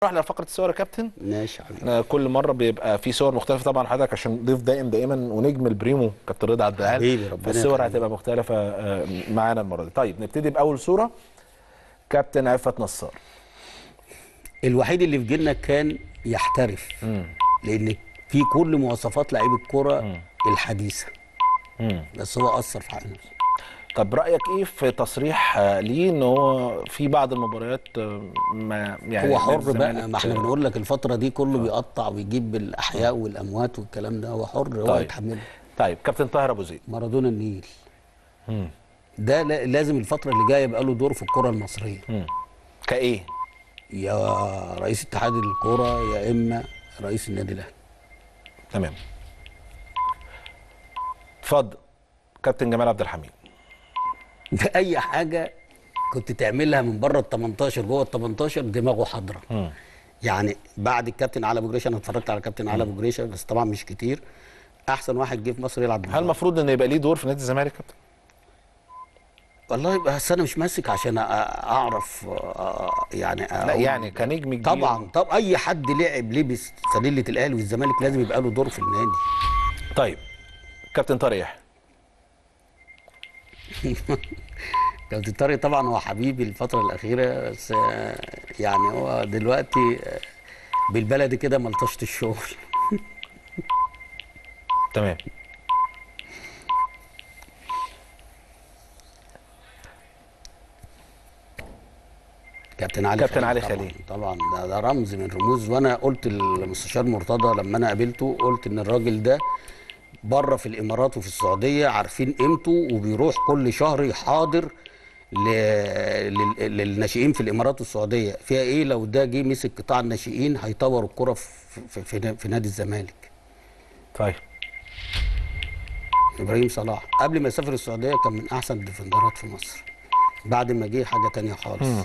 نروح لفقره الصور يا كابتن ماشي يا حبيبي آه، كل مره بيبقى في صور مختلفه طبعا حضرتك عشان ضيف دائم دائما ونجم البريمو كابتن رضا عبد العال حبيبي، ربنا فالصور يخليك. هتبقى مختلفه آه، معانا المره دي طيب نبتدي باول صوره كابتن عفت نصار الوحيد اللي في جيلنا كان يحترف لان في كل مواصفات لعيب الكرة الحديثه مم. بس هو اثر في حق نفسه طب رايك ايه في تصريح آه، ليه ان هو في بعض المباريات آه، ما يعني هو حر نادي بقى الزمالك، ما احنا آه، بنقول لك الفتره دي كله بيقطع ويجيب الاحياء والاموات والكلام ده هو حر هو طيب. يتحمله طيب كابتن طاهر ابو زيد مارادونا النيل ده لا- لازم الفتره اللي جايه يبقى له دور في الكره المصريه مم. كايه يا رئيس اتحاد الكوره يا اما رئيس النادي الاهلي تمام اتفضل كابتن جمال عبد الحميد ده اي حاجه كنت تعملها من بره ال 18 جوه ال 18 دماغه حاضره يعني بعد الكابتن علي ابو جريشه انا اتفرجت على كابتن علي ابو جريشه بس طبعا مش كتير احسن واحد جه في مصر يلعب هل بالملعب. المفروض ان يبقى ليه دور في نادي الزمالك كابتن والله بس انا مش ماسك عشان أ- اعرف آه، يعني لا أقول- يعني كنجم كبير طبعا طب اي حد لعب لبس فانيله الاهلي والزمالك لازم يبقى له دور في النادي طيب كابتن طارق يحيى كابتن طارق طبعا هو حبيبي الفتره الاخيره بس آه، يعني هو دلوقتي آه، بالبلدي كده ملطشه الشغل تمام كابتن علي كابتن علي طبعاً- خليل. طبعا ده, ده رمز من رموز وانا قلت للمستشار مرتضى لما انا قابلته قلت ان الراجل ده بره في الامارات وفي السعوديه عارفين قيمته وبيروح كل شهر يحاضر ل... لل... للناشئين في الامارات والسعوديه فيها ايه لو ده جه مسك قطاع الناشئين هيطور الكره في... في... في... في نادي الزمالك طيب ابراهيم صلاح قبل ما يسافر السعوديه كان من احسن الديفندرات في مصر بعد ما جه حاجه تانية خالص مم.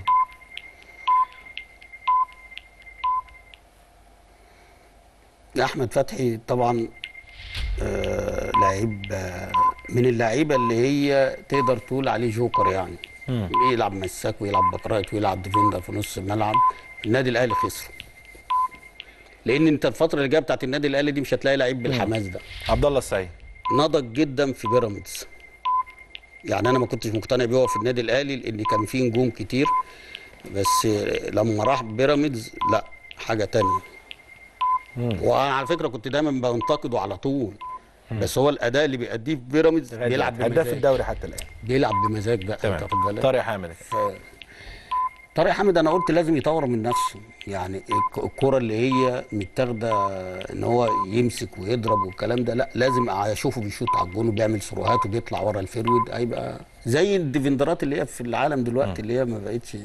احمد فتحي طبعا آه لعيب آه من اللعيبه اللي هي تقدر تقول عليه جوكر يعني مم. يلعب مساك ويلعب بكرايت ويلعب ديفندر في نص الملعب النادي الاهلي خسره لان انت الفتره اللي جايه بتاعت النادي الاهلي دي مش هتلاقي لعيب بالحماس ده عبد الله السعيد نضج جدا في بيراميدز يعني انا ما كنتش مقتنع بيه هو في النادي الاهلي لان كان فيه نجوم كتير بس لما راح بيراميدز لا حاجه تانية وانا على فكره كنت دايما بنتقده على طول بس هو الاداء اللي بيأديه في بيراميدز بيلعب هداف بمزاج الدوري حتى الان بيلعب بمزاج بقى تمام أنت واخد بالك؟ طارق حامد طارق حامد انا قلت لازم يطور من نفسه يعني الك- الكره اللي هي متاخده ان هو يمسك ويضرب والكلام ده لا لازم اشوفه بيشوط على الجون وبيعمل سروهات وبيطلع ورا الفيرود هيبقى زي الديفندرات اللي هي في العالم دلوقتي اللي هي ما بقتش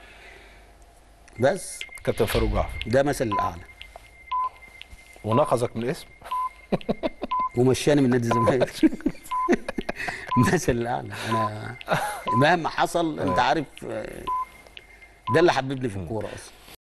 بس كابتن فاروق جعفر ده مثل الاعلى ونقصك من الاسم ومشاني من نادي الزمالك مثل الاعلى انا مهما حصل انت عارف آه، ده اللي حببني في الكوره اصلا